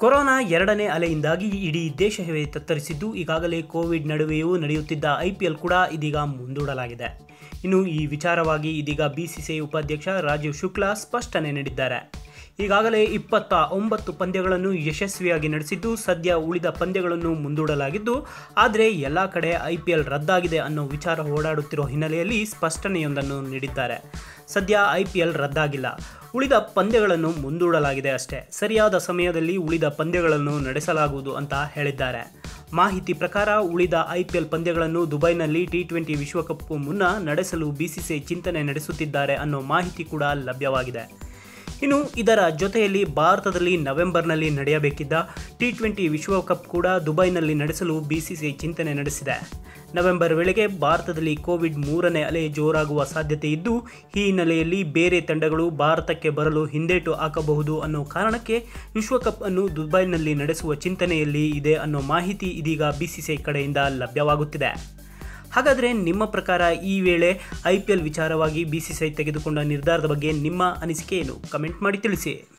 corona ಎರಡನೇ ಅಲೆಯಿಂದಾಗಿ ಇಡೀ ದೇಶವೇ ತತ್ತರಿಸಿದ್ದು ಈಗಾಗಲೇ ಕೋವಿಡ್ ನಡುವೆಯೂ ನಡೆಯುತ್ತಿದ್ದ ಐ ಪಿ ಎಲ್ ಕೂಡ ಇದೀಗ ಮುಂದೂಡಲಾಗಿದೆ ಇನ್ನು ಈ ವಿಚಾರವಾಗಿ ಇದೀಗ ಬಿಸಿಸಿಐ ಉಪಾಧ್ಯಕ್ಷ ರಾಜೀವ್ ಶುಕ್ಲಾ ಸ್ಪಷ್ಟನೆ ನೀಡಿದ್ದಾರೆ ಈಗಾಗಲೇ ಇಪ್ಪತ್ತ ಒಂಬತ್ತು ಪಂದ್ಯಗಳನ್ನು ಯಶಸ್ವಿಯಾಗಿ ನಡೆಸಿದ್ದು ಸದ್ಯ ಉಳಿದ ಪಂದ್ಯಗಳನ್ನು ಮುಂದೂಡಲಾಗಿದ್ದು ಆದರೆ ಎಲ್ಲ ಕಡೆ ಐ ಪಿ ಎಲ್ ರದ್ದಾಗಿದೆ ಅನ್ನೋ ವಿಚಾರ ಓಡಾಡುತ್ತಿರೋ ಹಿನ್ನೆಲೆಯಲ್ಲಿ ಸ್ಪಷ್ಟನೆಯೊಂದನ್ನು ನೀಡಿದ್ದಾರೆ ಸದ್ಯ ಐ ಪಿ ಎಲ್ ರದ್ದಾಗಿಲ್ಲ ಉಳಿದ ಪಂದ್ಯಗಳನ್ನು ಮುಂದೂಡಲಾಗಿದೆ ಅಷ್ಟೇ ಸರಿಯಾದ ಸಮಯದಲ್ಲಿ ಉಳಿದ ಪಂದ್ಯಗಳನ್ನು ನಡೆಸಲಾಗುವುದು ಅಂತ ಹೇಳಿದ್ದಾರೆ ಮಾಹಿತಿ ಪ್ರಕಾರ ಉಳಿದ ಐ ಪಿ ಎಲ್ ಪಂದ್ಯಗಳನ್ನು ದುಬೈನಲ್ಲಿ ಟಿ ಟ್ವೆಂಟಿ ವಿಶ್ವಕಪ್ ಮುನ್ನ ನಡೆಸಲು ಬಿಸಿಸಿಐ ಚಿಂತನೆ ನಡೆಸುತ್ತಿದ್ದಾರೆ ಅನ್ನೋ ಮಾಹಿತಿ ಕೂಡ ಲಭ್ಯವಾಗಿದೆ ಇನ್ನು ಇದರ ಜೊತೆಯಲ್ಲಿ ಭಾರತದಲ್ಲಿ ನವೆಂಬರ್ನಲ್ಲಿ ನಡೆಯಬೇಕಿದ್ದ ಟಿ ಟ್ವೆಂಟಿ ವಿಶ್ವಕಪ್ ಕೂಡ ದುಬೈನಲ್ಲಿ ನಡೆಸಲು ಬಿಸಿಸಿಐ ಚಿಂತನೆ ನಡೆಸಿದೆ ನವೆಂಬರ್ ವೇಳೆಗೆ ಭಾರತದಲ್ಲಿ ಕೋವಿಡ್ ಮೂರನೇ ಅಲೆ ಜೋರಾಗುವ ಸಾಧ್ಯತೆ ಇದ್ದು ಈ ಹಿನ್ನೆಲೆಯಲ್ಲಿ ಬೇರೆ ತಂಡಗಳು ಭಾರತಕ್ಕೆ ಬರಲು ಹಿಂದೇಟು ಹಾಕಬಹುದು ಅನ್ನೋ ಕಾರಣಕ್ಕೆ ವಿಶ್ವಕಪ್ ಅನ್ನು ದುಬೈನಲ್ಲಿ ನಡೆಸುವ ಚಿಂತನೆಯಲ್ಲಿ ಇದೆ ಅನ್ನೋ ಮಾಹಿತಿ ಇದೀಗ ಬಿಸಿಸಿಐ ಕಡೆಯಿಂದ ಲಭ್ಯವಾಗುತ್ತಿದೆ ಹಾಗಾದರೆ ನಿಮ್ಮ ಪ್ರಕಾರ ಈ ವೇಳೆ ಐ ಪಿ ಎಲ್ ವಿಚಾರವಾಗಿ ಬಿಸಿಸಿಐ ತೆಗೆದುಕೊಂಡ ನಿರ್ಧಾರದ ಬಗ್ಗೆ ನಿಮ್ಮ ಅನಿಸಿಕೆ ಏನು ಕಮೆಂಟ್ ಮಾಡಿ ತಿಳಿಸಿ